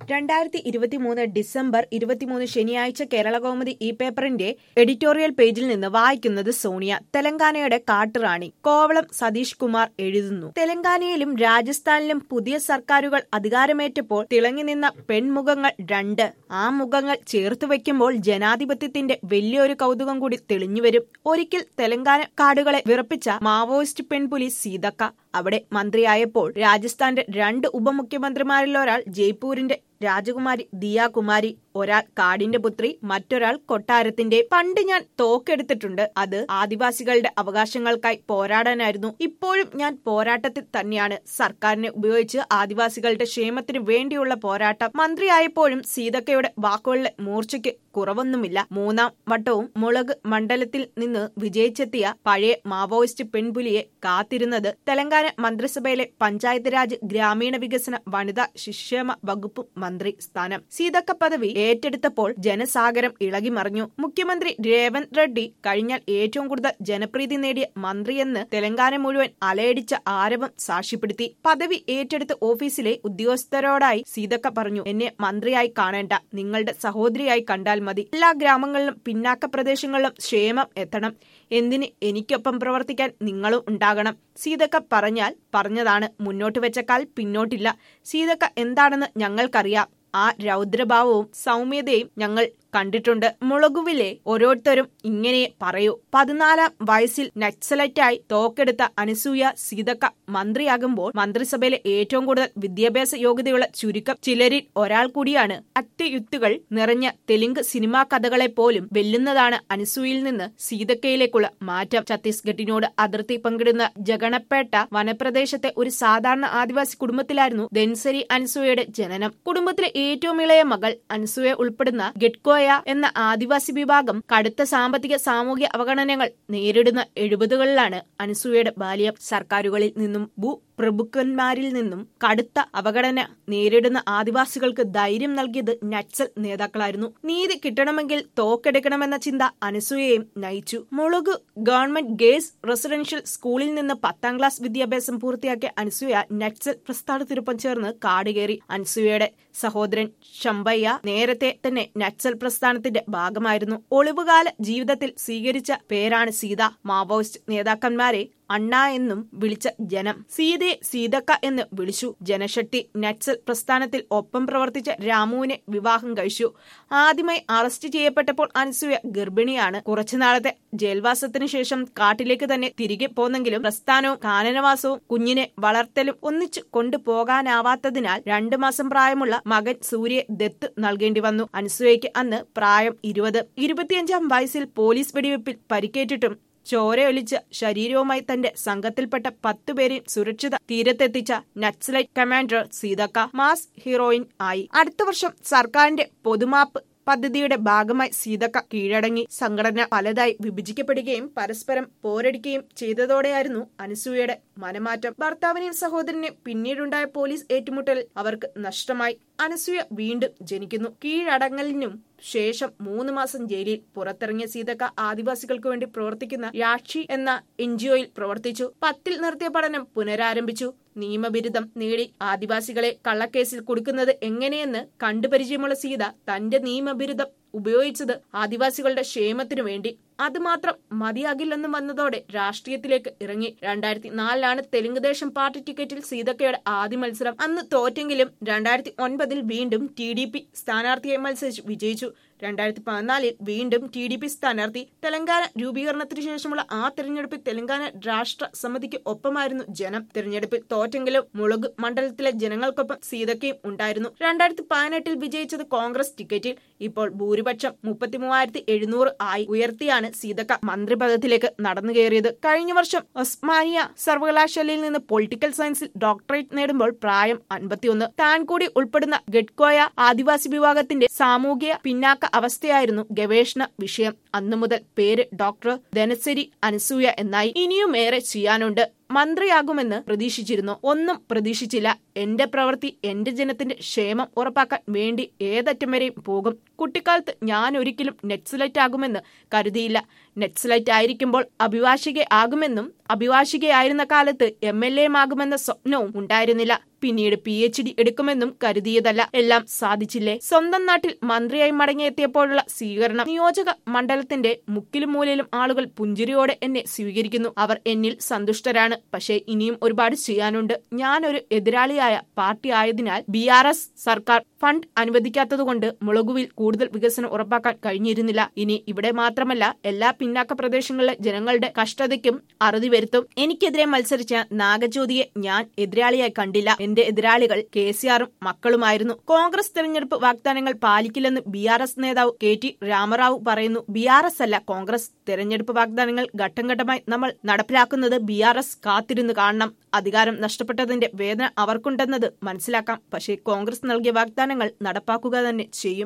രണ്ടായിരത്തി ഇരുപത്തിമൂന്ന് ഡിസംബർ ഇരുപത്തിമൂന്ന് ശനിയാഴ്ച കേരളകൗമുദി ഈ പേപ്പറിന്റെ എഡിറ്റോറിയൽ പേജിൽ നിന്ന് വായിക്കുന്നത് സോണിയ തെലങ്കാനയുടെ കാട്ടുറാണി കോവളം സതീഷ് കുമാർ എഴുതുന്നു തെലങ്കാനയിലും രാജസ്ഥാനിലും പുതിയ സർക്കാരുകൾ അധികാരമേറ്റപ്പോൾ തിളങ്ങി നിന്ന പെൺമുഖങ്ങൾ രണ്ട് ആ മുഖങ്ങൾ ചേർത്ത് വയ്ക്കുമ്പോൾ ജനാധിപത്യത്തിന്റെ വലിയൊരു കൗതുകം കൂടി തെളിഞ്ഞുവരും ഒരിക്കൽ തെലങ്കാന കാടുകളെ വിറപ്പിച്ച മാവോയിസ്റ്റ് പെൺപുലി സീതക്ക അവിടെ മന്ത്രിയായപ്പോൾ രാജസ്ഥാന്റെ രണ്ട് ഉപമുഖ്യമന്ത്രിമാരിൽ ഒരാൾ ജയ്പൂരിന്റെ രാജകുമാരി ദിയ കുമാരി ഒരാൾ കാടിന്റെ പുത്രി മറ്റൊരാൾ കൊട്ടാരത്തിന്റെ പണ്ട് ഞാൻ തോക്കെടുത്തിട്ടുണ്ട് അത് ആദിവാസികളുടെ അവകാശങ്ങൾക്കായി പോരാടാനായിരുന്നു ഇപ്പോഴും ഞാൻ പോരാട്ടത്തിൽ തന്നെയാണ് സർക്കാരിനെ ഉപയോഗിച്ച് ആദിവാസികളുടെ ക്ഷേമത്തിനു വേണ്ടിയുള്ള പോരാട്ടം മന്ത്രിയായപ്പോഴും സീതക്കയുടെ വാക്കുകളിലെ മൂർച്ചയ്ക്ക് കുറവൊന്നുമില്ല മൂന്നാം വട്ടവും മുളക് മണ്ഡലത്തിൽ നിന്ന് വിജയിച്ചെത്തിയ പഴയ മാവോയിസ്റ്റ് പെൺപുലിയെ കാത്തിരുന്നത് തെലങ്കാന മന്ത്രിസഭയിലെ പഞ്ചായത്ത് രാജ് ഗ്രാമീണ വികസന വനിതാ ശിക്ഷേമ വകുപ്പ് മന്ത്രി സ്ഥാനം സീതക്ക പദവി ഏറ്റെടുത്തപ്പോൾ ജനസാഗരം ഇളകി മറിഞ്ഞു മുഖ്യമന്ത്രി രേവന്ത് റെഡ്ഡി കഴിഞ്ഞാൽ ഏറ്റവും കൂടുതൽ ജനപ്രീതി നേടിയ മന്ത്രിയെന്ന് തെലങ്കാന മുഴുവൻ അലയടിച്ച ആരവം സാക്ഷ്യപ്പെടുത്തി പദവി ഏറ്റെടുത്ത ഓഫീസിലെ ഉദ്യോഗസ്ഥരോടായി സീതക്ക പറഞ്ഞു എന്നെ മന്ത്രിയായി കാണേണ്ട നിങ്ങളുടെ സഹോദരിയായി കണ്ടാൽ മതി എല്ലാ ഗ്രാമങ്ങളിലും പിന്നാക്ക പ്രദേശങ്ങളിലും ക്ഷേമം എത്തണം എന്തിന് എനിക്കൊപ്പം പ്രവർത്തിക്കാൻ നിങ്ങളും ഉണ്ടാകണം സീതക്ക പറഞ്ഞാൽ പറഞ്ഞതാണ് മുന്നോട്ട് വെച്ച കാൽ പിന്നോട്ടില്ല സീതക്ക എന്താണെന്ന് ഞങ്ങൾക്കറിയാം ആ രൗദ്രഭാവവും സൗമ്യതയും ഞങ്ങൾ കണ്ടിട്ടുണ്ട് മുളകുവിലെ ഓരോരുത്തരും ഇങ്ങനെ പറയൂ പതിനാലാം വയസ്സിൽ നക്സലറ്റായി തോക്കെടുത്ത അനസൂയ സീതക്ക മന്ത്രിയാകുമ്പോൾ മന്ത്രിസഭയിലെ ഏറ്റവും കൂടുതൽ വിദ്യാഭ്യാസ യോഗ്യതയുള്ള ചുരുക്കം ചിലരിൽ ഒരാൾ കൂടിയാണ് അറ്റയുത്തുകൾ നിറഞ്ഞ തെലുങ്ക് സിനിമാ കഥകളെ പോലും വെല്ലുന്നതാണ് അനസൂയിൽ നിന്ന് സീതക്കയിലേക്കുള്ള മാറ്റം ഛത്തീസ്ഗഡിനോട് അതിർത്തി പങ്കിടുന്ന ജഗണപ്പേട്ട വനപ്രദേശത്തെ ഒരു സാധാരണ ആദിവാസി കുടുംബത്തിലായിരുന്നു ദൻസരി അനസൂയയുടെ ജനനം കുടുംബത്തിലെ ഏറ്റവും ഇളയ മകൾ അനസൂയ ഉൾപ്പെടുന്ന ഗെഡ്കോയ എന്ന ആദിവാസി വിഭാഗം കടുത്ത സാമ്പത്തിക സാമൂഹ്യ അവഗണനകൾ നേരിടുന്ന എഴുപതുകളിലാണ് അനസൂയയുടെ ബാല്യം സർക്കാരുകളിൽ നിന്നും ഭൂ പ്രഭുക്കന്മാരിൽ നിന്നും കടുത്ത അവഗണന നേരിടുന്ന ആദിവാസികൾക്ക് ധൈര്യം നൽകിയത് നക്സൽ നേതാക്കളായിരുന്നു നീതി കിട്ടണമെങ്കിൽ തോക്കെടുക്കണമെന്ന ചിന്ത അനസൂയയും നയിച്ചു മുളക് ഗവൺമെന്റ് ഗേൾസ് റെസിഡൻഷ്യൽ സ്കൂളിൽ നിന്ന് പത്താം ക്ലാസ് വിദ്യാഭ്യാസം പൂർത്തിയാക്കിയ അനസൂയ നക്സൽ പ്രസ്ഥാനത്തിനൊപ്പം ചേർന്ന് കാടുകയറി അനസൂയയുടെ സഹോദരൻ ശമ്പയ്യ നേരത്തെ തന്നെ നക്സൽ പ്രസ്ഥാനത്തിന്റെ ഭാഗമായിരുന്നു ഒളിവുകാല ജീവിതത്തിൽ സ്വീകരിച്ച പേരാണ് സീത മാവോയിസ്റ്റ് നേതാക്കന്മാരെ അണ്ണ എന്നും വിളിച്ച ജനം സീതയെ സീതക്ക എന്ന് വിളിച്ചു ജനശക്തി നക്സൽ പ്രസ്ഥാനത്തിൽ ഒപ്പം പ്രവർത്തിച്ച രാമുവിനെ വിവാഹം കഴിച്ചു ആദ്യമായി അറസ്റ്റ് ചെയ്യപ്പെട്ടപ്പോൾ അനസൂയ ഗർഭിണിയാണ് കുറച്ചുനാളത്തെ ജയിൽവാസത്തിന് ശേഷം കാട്ടിലേക്ക് തന്നെ തിരികെ പോന്നെങ്കിലും പ്രസ്ഥാനവും കാനനവാസവും കുഞ്ഞിനെ വളർത്തലും ഒന്നിച്ചു കൊണ്ടുപോകാനാവാത്തതിനാൽ രണ്ടു മാസം പ്രായമുള്ള മകൻ സൂര്യയെ ദത്ത് നൽകേണ്ടി വന്നു അനസൂയയ്ക്ക് അന്ന് പ്രായം ഇരുപത് ഇരുപത്തിയഞ്ചാം വയസ്സിൽ പോലീസ് വെടിവെപ്പിൽ പരിക്കേറ്റിട്ടും ചോരയൊലിച്ച ശരീരവുമായി തന്റെ സംഘത്തിൽപ്പെട്ട പത്തുപേരെയും സുരക്ഷിത തീരത്തെത്തിച്ച Naxalite commander Seethakka mass heroine ആയി അടുത്ത വർഷം സർക്കാരിന്റെ പൊതുമാപ്പ് പദ്ധതിയുടെ ഭാഗമായി സീതക്ക കീഴടങ്ങി സംഘടന പലതായി വിഭജിക്കപ്പെടുകയും പരസ്പരം പോരടിക്കുകയും ചെയ്തതോടെയായിരുന്നു അനസൂയയുടെ മനമാറ്റം ഭർത്താവിനെയും സഹോദരനെയും പിന്നീടുണ്ടായ പോലീസ് ഏറ്റുമുട്ടൽ അവർക്ക് നഷ്ടമായി അനസൂയ വീണ്ടും ജനിക്കുന്നു കീഴടങ്ങലിനും ശേഷം മൂന്ന് മാസം ജയിലിൽ പുറത്തിറങ്ങിയ സീതക്ക ആദിവാസികൾക്ക് വേണ്ടി പ്രവർത്തിക്കുന്ന യാക്ഷി എന്ന എൻജിഒയിൽ പ്രവർത്തിച്ചു പത്തിൽ നിർത്തിയ പഠനം പുനരാരംഭിച്ചു നിയമബിരുദം നേടി ആദിവാസികളെ കള്ളക്കേസിൽ കൊടുക്കുന്നത് എങ്ങനെയെന്ന് കണ്ടുപരിചയമുള്ള സീത തന്റെ നിയമബിരുദം ഉപയോഗിച്ചത് ആദിവാസികളുടെ ക്ഷേമത്തിനു വേണ്ടി അതുമാത്രം മതിയാകില്ലെന്നും വന്നതോടെ രാഷ്ട്രീയത്തിലേക്ക് ഇറങ്ങി രണ്ടായിരത്തി നാലിലാണ് തെലുങ്ക് ദേശം പാർട്ടി ടിക്കറ്റിൽ സീതക്കയുടെ ആദ്യ മത്സരം അന്ന് തോറ്റെങ്കിലും രണ്ടായിരത്തി ഒൻപതിൽ വീണ്ടും ടി ഡി പി സ്ഥാനാർത്ഥിയായി മത്സരിച്ച് വിജയിച്ചു രണ്ടായിരത്തി പതിനാലിൽ വീണ്ടും ടി ഡി പി സ്ഥാനാർത്ഥി തെലങ്കാന രൂപീകരണത്തിന് ശേഷമുള്ള ആ തെരഞ്ഞെടുപ്പിൽ തെലങ്കാന രാഷ്ട്ര സമിതിക്ക് ഒപ്പമായിരുന്നു ജനം തെരഞ്ഞെടുപ്പിൽ തോറ്റെങ്കിലും മുളക് മണ്ഡലത്തിലെ ജനങ്ങൾക്കൊപ്പം സീതക്കയും ഉണ്ടായിരുന്നു രണ്ടായിരത്തി പതിനെട്ടിൽ വിജയിച്ചത് കോൺഗ്രസ് ടിക്കറ്റിൽ ഇപ്പോൾ ഭൂരിപക്ഷം മുപ്പത്തിമൂവായിരത്തി എഴുന്നൂറ് ആയി ഉയർത്തിയാണ് സീതക്ക മന്ത്രിപദത്തിലേക്ക് നടന്നു കയറിയത് കഴിഞ്ഞ വർഷം ഒസ്മാനിയ സർവകലാശാലയിൽ നിന്ന് പൊളിറ്റിക്കൽ സയൻസിൽ ഡോക്ടറേറ്റ് നേടുമ്പോൾ പ്രായം അൻപത്തിയൊന്ന് താൻ കൂടി ഉൾപ്പെടുന്ന ഗഡ്കോയ ആദിവാസി വിഭാഗത്തിന്റെ സാമൂഹിക പിന്നാക്ക അവസ്ഥയായിരുന്നു ഗവേഷണ വിഷയം അന്നു മുതൽ പേര് ഡോക്ടർ ധനസരി അനസൂയ എന്നായി ഇനിയും ഏറെ ചെയ്യാനുണ്ട് മന്ത്രിയാകുമെന്ന് പ്രതീക്ഷിച്ചിരുന്നു ഒന്നും പ്രതീക്ഷിച്ചില്ല എന്റെ പ്രവൃത്തി എന്റെ ജനത്തിന്റെ ക്ഷേമം ഉറപ്പാക്കാൻ വേണ്ടി ഏതറ്റം വരെയും പോകും കുട്ടിക്കാലത്ത് ഞാൻ ഒരിക്കലും നെറ്റ്സലൈറ്റ് ആകുമെന്ന് കരുതിയില്ല നെറ്റ്സലൈറ്റ് ആയിരിക്കുമ്പോൾ അഭിഭാഷിക ആകുമെന്നും അഭിഭാഷികയായിരുന്ന കാലത്ത് എം എൽ എ ആകുമെന്ന സ്വപ്നവും ഉണ്ടായിരുന്നില്ല പിന്നീട് പി എച്ച് ഡി എടുക്കുമെന്നും കരുതിയതല്ല എല്ലാം സാധിച്ചില്ലേ സ്വന്തം നാട്ടിൽ മന്ത്രിയായി മടങ്ങിയെത്തിയപ്പോഴുള്ള സ്വീകരണം നിയോജക മണ്ഡലത്തിന്റെ മുക്കിലും മൂലയിലും ആളുകൾ പുഞ്ചിരിയോടെ എന്നെ സ്വീകരിക്കുന്നു അവർ എന്നിൽ സന്തുഷ്ടരാണ് പക്ഷേ ഇനിയും ഒരുപാട് ചെയ്യാനുണ്ട് ഞാനൊരു എതിരാളിയായ പാർട്ടി ആയതിനാൽ ബി ആർ എസ് സർക്കാർ ഫണ്ട് അനുവദിക്കാത്തതുകൊണ്ട് മുളകുവിൽ കൂടുതൽ വികസനം ഉറപ്പാക്കാൻ കഴിഞ്ഞിരുന്നില്ല ഇനി ഇവിടെ മാത്രമല്ല എല്ലാ പിന്നാക്ക പ്രദേശങ്ങളിലെ ജനങ്ങളുടെ കഷ്ടതയ്ക്കും അറുതി വരുത്തും എനിക്കെതിരെ മത്സരിച്ച നാഗജ്യോതിയെ ഞാൻ എതിരാളിയായി കണ്ടില്ല എന്റെ എതിരാളികൾ കെ സി ആറും മക്കളുമായിരുന്നു കോൺഗ്രസ് തെരഞ്ഞെടുപ്പ് വാഗ്ദാനങ്ങൾ പാലിക്കില്ലെന്ന് ബി ആർ എസ് നേതാവ് കെ ടി രാമറാവു പറയുന്നു ബി ആർ എസ് അല്ല കോൺഗ്രസ് തെരഞ്ഞെടുപ്പ് വാഗ്ദാനങ്ങൾ ഘട്ടം ഘട്ടമായി നമ്മൾ നടപ്പിലാക്കുന്നത് ബി ആർ എസ് കാത്തിരുന്ന് കാണണം അധികാരം നഷ്ടപ്പെട്ടതിന്റെ വേദന അവർക്കുണ്ടെന്നത് മനസ്സിലാക്കാം പക്ഷേ കോൺഗ്രസ് നൽകിയ വാഗ്ദാനങ്ങൾ നടപ്പാക്കുക തന്നെ ചെയ്യും